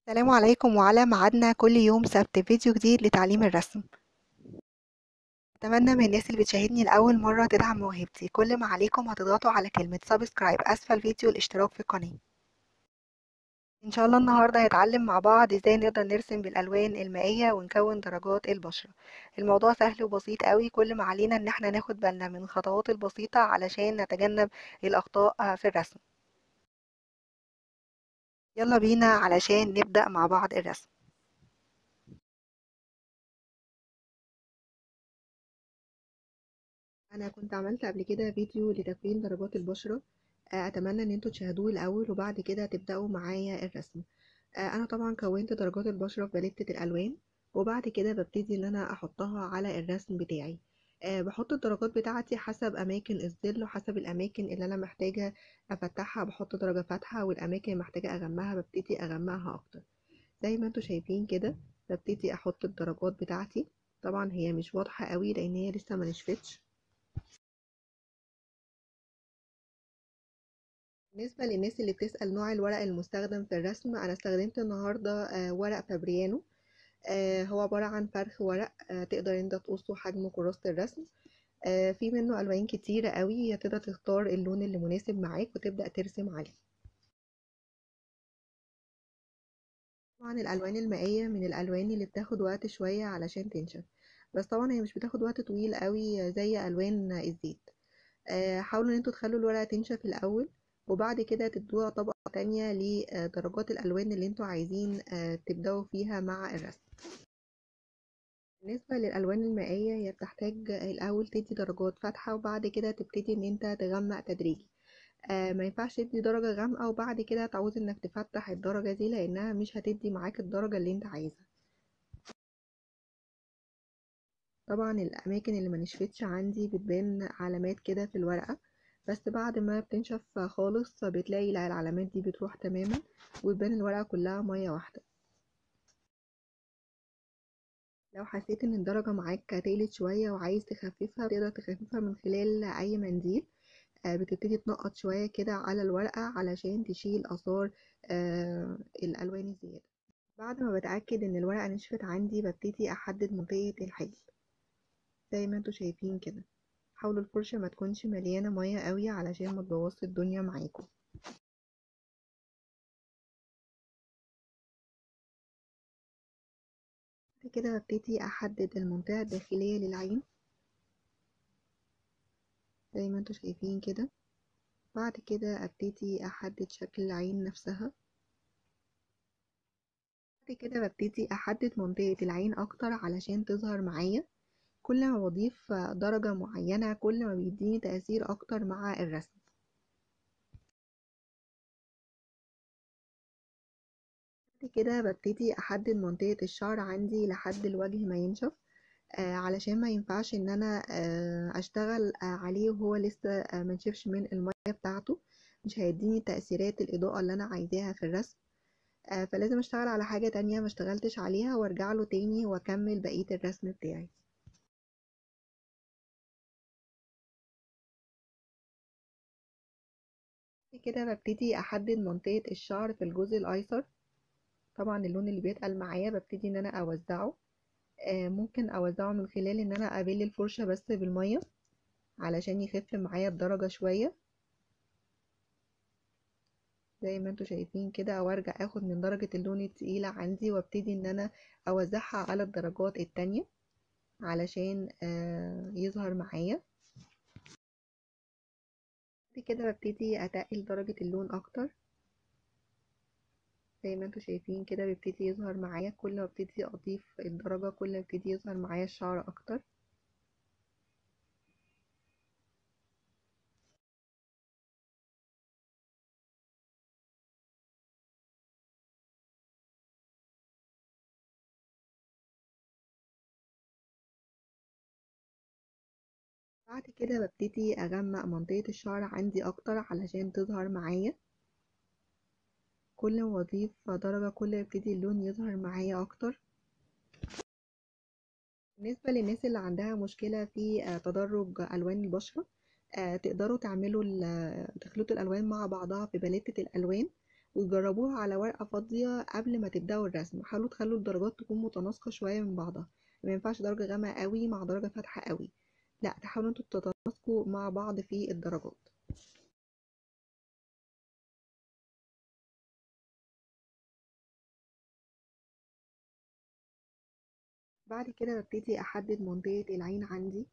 السلام عليكم وعلى ميعادنا كل يوم سبت فيديو جديد لتعليم الرسم أتمنى من الناس اللي بتشاهدني لأول مرة تدعم موهبتي كل ما عليكم هتضغطوا على كلمة سبسكرايب أسفل الفيديو الاشتراك في القناة إن شاء الله النهاردة هنتعلم مع بعض إزاي نقدر نرسم بالألوان المائية ونكون درجات البشرة الموضوع سهل وبسيط قوي كل ما علينا إن احنا ناخد بالنا من الخطوات البسيطة علشان نتجنب الأخطاء في الرسم يلا بينا علشان نبدأ مع بعض الرسم انا كنت عملت قبل كده فيديو لتكوين درجات البشرة اتمنى ان انتوا تشاهدوه الاول وبعد كده تبداوا معايا الرسم انا طبعا كونت درجات البشرة في باليتة الالوان وبعد كده ببتدي ان انا احطها على الرسم بتاعي بحط الدرجات بتاعتي حسب اماكن الظل وحسب الاماكن اللي انا محتاجة افتحها بحط درجة فاتحة والاماكن اللي محتاجة اغمقها ببتدي اغمقها اكتر زي ما انتوا شايفين كده ببتدي احط الدرجات بتاعتي طبعا هي مش واضحة قوي لان هي لسه ما نشفتش بالنسبة للناس اللي بتسأل نوع الورق المستخدم في الرسم أنا استخدمت النهاردة ورق فابريانو هو عبارة عن فرخ ورق تقدر انت تقصه حجم كراسة الرسم في منه ألوان كتيرة قوي تقدر تختار اللون اللي مناسب معاك وتبدأ ترسم عليه طبعا الألوان المائية من الألوان اللي بتاخد وقت شوية علشان تنشف بس طبعا هي مش بتاخد وقت طويل قوي زي ألوان الزيت حاولوا ان انتوا تخلوا الورقة تنشف الأول وبعد كده تدوها طبقة تانية لدرجات الألوان اللي انتوا عايزين تبدأوا فيها مع الرسم بالنسبة للألوان المائية هي بتحتاج الأول تدي درجات فاتحة وبعد كده تبتدي ان انت تغمق تدريجي ما ينفعش تدي درجة غامقة وبعد كده تعوز انك تفتح الدرجة دي لأنها مش هتدي معاك الدرجة اللي انت عايزها طبعا الأماكن اللي ما نشفتش عندي بتبان علامات كده في الورقة بس بعد ما بتنشف خالص بتلاقي العلامات دي بتروح تماما وتبان الورقة كلها مية واحدة لو حسيت ان الدرجة معاك تقلت شوية وعايز تخففها تقدر تخففها من خلال اي منديل بتبتدي تنقط شوية كده على الورقة علشان تشيل اثار الالوان الزيادة بعد ما بتأكد ان الورقة نشفت عندي ببتدي احدد منطقة الحاجب زي ما انتوا شايفين كده حاولوا الفرشة ما تكونش مليانة مية قوي علشان ما تبوظش الدنيا معاكم بعد كده ببتدي احدد المنطقة الداخلية للعين زي ما انتوا شايفين كده بعد كده ابتدي احدد شكل العين نفسها بعد كده ببتدي احدد منطقة العين اكتر علشان تظهر معايا كل ما بضيف درجة معينة كل ما بيديني تأثير أكتر مع الرسم بعد كده ببتدي أحدد منطقة الشعر عندي لحد الوجه ما ينشف آه علشان ما ينفعش ان انا آه اشتغل آه عليه وهو لسه منشفش من المية بتاعته مش هيديني تأثيرات الإضاءة اللي انا عايزاها في الرسم فلازم اشتغل على حاجة تانية ما اشتغلتش عليها وارجع له تاني واكمل بقية الرسم بتاعي كده ببتدي احدد منطقة الشعر في الجزء الايسر طبعا اللون اللي بيتقل معايا ببتدي ان انا اوزعه آه ممكن اوزعه من خلال ان انا ابل الفرشة بس بالمية علشان يخف معايا الدرجة شوية زي ما انتوا شايفين كده او ارجع اخد من درجة اللون التقيلة عندي وابتدي ان انا اوزعها على الدرجات التانية علشان آه يظهر معايا بعد كده ببتدي اتقل درجة اللون اكتر زي ما انتوا شايفين كده بيبتدي يظهر معايا كل ما ابتدي اضيف الدرجة كل ما بيبتدي يظهر معايا الشعر اكتر بعد كده ببتدي اغمق منطقة الشعر عندي اكتر علشان تظهر معايا كل ما بضيف درجة كل ما يبتدي اللون يظهر معايا اكتر بالنسبة للناس اللي عندها مشكلة في تدرج الوان البشرة تقدروا تعملوا تخلطوا الالوان مع بعضها في باليتة الالوان وتجربوها على ورقة فاضية قبل ما تبدأوا الرسم حاولوا تخلوا الدرجات تكون متناسقة شوية من بعضها ما ينفعش درجة غامقة قوي مع درجة فاتحة قوي لا تحاولوا انتوا تتناسقوا مع بعض في الدرجات بعد كده ببتدي احدد منطقة العين عندي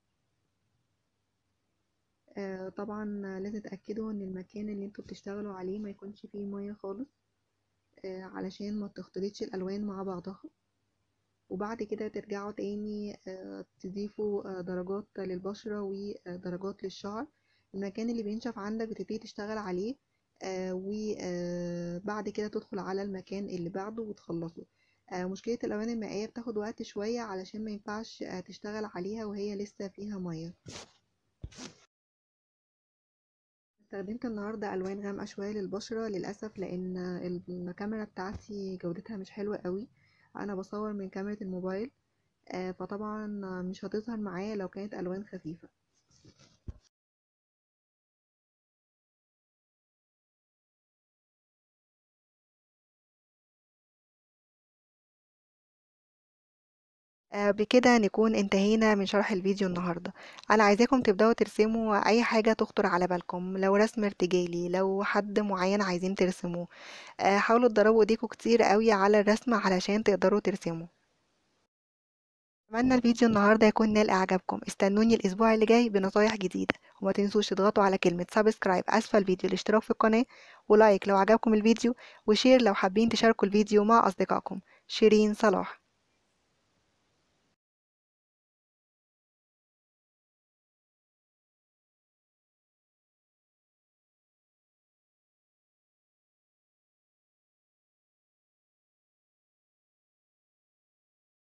آه طبعا لازم تتأكدوا ان المكان اللي انتوا بتشتغلوا عليه ما يكونش فيه مية خالص آه علشان ما تختلطش الالوان مع بعضها وبعد كده ترجعوا تاني آه تضيفوا آه درجات للبشرة ودرجات للشعر المكان اللي بينشف عندك بتبتدي تشتغل عليه آه وبعد كده تدخل على المكان اللي بعده وتخلصه مشكلة الألوان المائية بتاخد وقت شوية علشان ما ينفعش تشتغل عليها وهي لسه فيها مية استخدمت النهاردة ألوان غامقة شوية للبشرة للأسف لأن الكاميرا بتاعتي جودتها مش حلوة قوي أنا بصور من كاميرا الموبايل فطبعا مش هتظهر معايا لو كانت ألوان خفيفة بكده نكون انتهينا من شرح الفيديو النهاردة انا عايزاكم تبدأوا ترسموا اي حاجة تخطر على بالكم لو رسم ارتجالي لو حد معين عايزين ترسموه حاولوا تدربوا ايديكم كتير قوي على الرسم علشان تقدروا ترسموا اتمنى الفيديو النهارده يكون نال اعجابكم استنوني الاسبوع اللي جاي بنصايح جديده وما تنسوش تضغطوا على كلمه سبسكرايب اسفل الفيديو الاشتراك في القناه ولايك لو عجبكم الفيديو وشير لو حابين تشاركوا الفيديو مع اصدقائكم شيرين صلاح